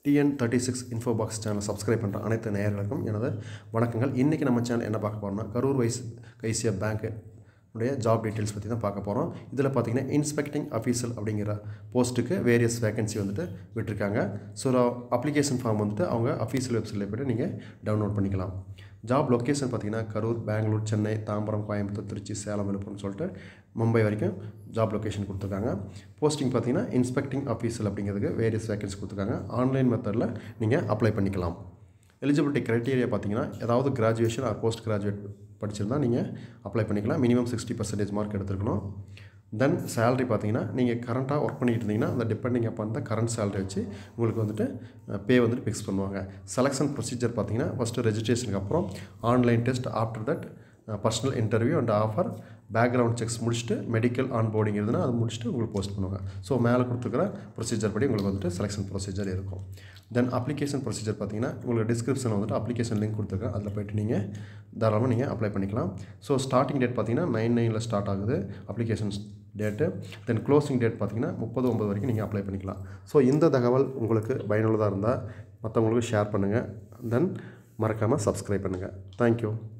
TN thirty six info box channel subscribe பண்ணுற அனைத்து நேயர்களுக்கும் எனது வணக்கங்கள் இன்றைக்கி நம்ம சேனல் என்ன பார்க்க போகிறோம்னா கரூர் வைஸ் கைசியா பேங்க்கு உடைய ஜாப் டீட்டெயில்ஸ் பற்றி தான் பார்க்க போகிறோம் இதில் பார்த்தீங்கன்னா இன்ஸ்பெக்டிங் அஃபீஸியல் அப்படிங்கிற போஸ்ட்டுக்கு வேரியஸ் வேகன்சி வந்துட்டு விட்டுருக்காங்க ஸோ அப்ளிகேஷன் ஃபார்ம் வந்துட்டு அவங்க அஃபீஷியல் வெப்சைட்டில் போய்ட்டு நீங்கள் டவுன்லோட் பண்ணிக்கலாம் ஜாப் லொக்கேஷன் பார்த்தீங்கன்னா கரூர் பெங்களூர் சென்னை தாம்பரம் கோயம்புத்தூர் திருச்சி சேலம் விழுப்புரம்னு சொல்லிட்டு மும்பை வரைக்கும் ஜாப் லொக்கேஷன் கொடுத்துருக்காங்க போஸ்டிங் பார்த்தீங்கன்னா இன்ஸ்பெக்டிங் ஆஃபீஸில் அப்படிங்கிறதுக்கு வேரியஸ் வேகன்சி கொடுத்துருக்காங்க ஆன்லைன் மெத்தடில் நீங்கள் அப்ளை பண்ணிக்கலாம் எலிஜிபிலிட்டி க்ரைட்டீரியா பார்த்தீங்கன்னா ஏதாவது கிராஜுவேஷன் ஆர் போஸ்ட் கிராஜுவேட் படிச்சிருந்தால் நீங்கள் அப்ளை பண்ணிக்கலாம் மினிமம் சிக்ஸ்டி பர்சன்டேஜ் மார்க் எடுத்துருக்கணும் தென் சேலரி பார்த்தீங்கன்னா நீங்கள் கரண்ட்டாக ஒர்க் பண்ணிட்டு இருந்தீங்கன்னா அந்த டிபெண்டிங் அப்போ அந்த கரண்ட் சேலரி வச்சு உங்களுக்கு வந்துட்டு பே வந்துட்டு ஃபிக்ஸ் பண்ணுவாங்க செலெக்ஷன் ப்ரொசீஜர் பார்த்தீங்கன்னா ஃபஸ்ட்டு ரெஜிஸ்ட்ரேஷனுக்கு அப்புறம் online test after that personal interview and offer background checks முடிச்சுட்டு மெடிக்கல் ஆன்போர்டிங் இருந்ததுன்னா அது முடிச்சுட்டு உங்களுக்கு போஸ்ட் பண்ணுவாங்க ஸோ மேலே கொடுத்துருக்கிற ப்ரொசீஜர் படி உங்களுக்கு வந்துட்டு செலெக்ஷன் ப்ரொசீஜர் இருக்கும் தென் அப்ளிகேஷன் ப்ரொசீஜர் பார்த்தீங்கன்னா உங்களுக்கு டிஸ்கிரிப்ஷனில் வந்துட்டு அப்ளிகேஷன் லிங்க் கொடுத்துருக்கேன் அதில் போய்ட்டு நீங்கள் தாராளமாக நீங்கள் அப்ளை பண்ணிக்கலாம் ஸோ ஸ்டார்டிங் டேட் பார்த்தீங்கன்னா நைன் நைனில் ஸ்டார்ட் ஆகுது application date then closing date பார்த்தீங்கன்னா முப்பது ஒம்பது வரைக்கும் நீங்கள் அப்ளை பண்ணிக்கலாம் ஸோ இந்த தகவல் உங்களுக்கு பயனுள்ளதாக இருந்தால் மற்றவங்களுக்கு ஷேர் பண்ணுங்கள் தென் மறக்காமல் சப்ஸ்கிரைப் பண்ணுங்கள் தேங்க்யூ